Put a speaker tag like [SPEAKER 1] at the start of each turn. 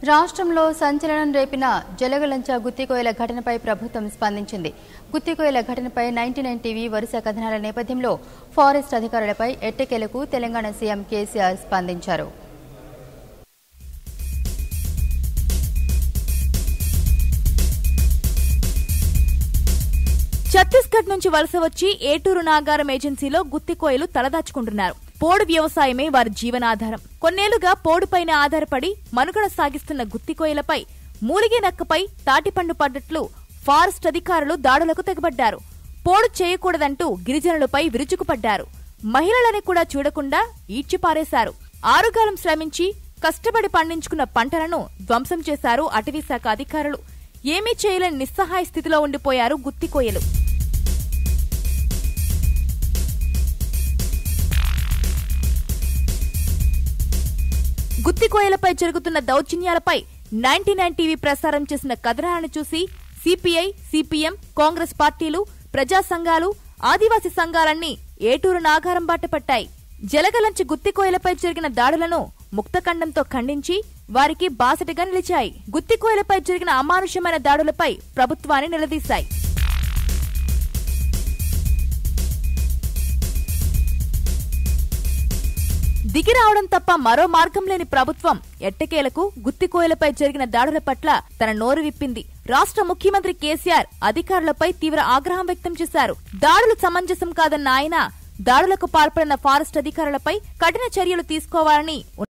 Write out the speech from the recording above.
[SPEAKER 1] రాష్ట్రంలో సంచలనం రేపిన జలగలంచ గుత్తికోయల ఘటనపై ప్రభుత్వం స్పందించింది గుత్తికోయల ఘటనపై నైన్టీ నైన్ టీవీ వరుస కథనాల నేపథ్యంలో ఫారెస్ట్ అధికారులపై ఎట్టకేలకు తెలంగాణ సీఎం కేసీఆర్ స్పందించారు
[SPEAKER 2] ఛత్తీస్గఢ్ నుంచి వలస వచ్చి ఏటూరు నాగారం ఏజెన్సీలో గుత్తికోయలు తలదాచుకుంటున్నారు పోడు వ్యవసాయమే వారి జీవనాధారం కొన్నేళ్లుగా పోడుపైన ఆధారపడి మనుగడ సాగిస్తున్న గుత్తికోయలపై మూలిగే నక్కపై తాటిపండు పడ్డట్లు ఫారెస్ట్ అధికారులు దాడులకు తెగబడ్డారు పోడు చేయకూడదంటూ గిరిజనులపై విరుచుకుపడ్డారు మహిళలని కూడా చూడకుండా ఈడ్చిపారేశారు ఆరుగాలం శ్రమించి కష్టపడి పండించుకున్న పంటలను ధ్వంసం చేశారు అటవీశాఖ అధికారులు ఏమీ చేయలేని నిస్సహాయ స్థితిలో ఉండిపోయారు గుత్తికోయలు గుత్తికోయలపై జరుగుతున్న దౌర్జన్యాలపై నైన్టీ నైన్ టీవీ ప్రసారం చేసిన కథనాలను చూసి సిపిఐ సిపిఎం కాంగ్రెస్ పార్టీలు ప్రజా సంఘాలు ఆదివాసీ సంఘాలన్నీ ఏటూరు నాగారం బాట పట్టాయి జలగలంచి గుత్తికోయలపై జరిగిన దాడులను ముక్తఖండంతో ఖండించి వారికి బాసటగా నిలిచాయి గుత్తికోయలపై జరిగిన అమానుషమైన దాడులపై ప్రభుత్వాన్ని నిలదీశాయి దిగి రావడం తప్ప మరో మార్గం లేని ప్రభుత్వం ఎట్టకేలకు గుత్తికోయలపై జరిగిన దాడుల పట్ల తన నోరు విప్పింది రాష్ట్ర ముఖ్యమంత్రి కేసీఆర్ అధికారులపై తీవ్ర ఆగ్రహం వ్యక్తం చేశారు దాడులు సమంజసం కాదన్న ఆయన దాడులకు పాల్పడిన ఫారెస్ట్ అధికారులపై కఠిన చర్యలు తీసుకోవాలని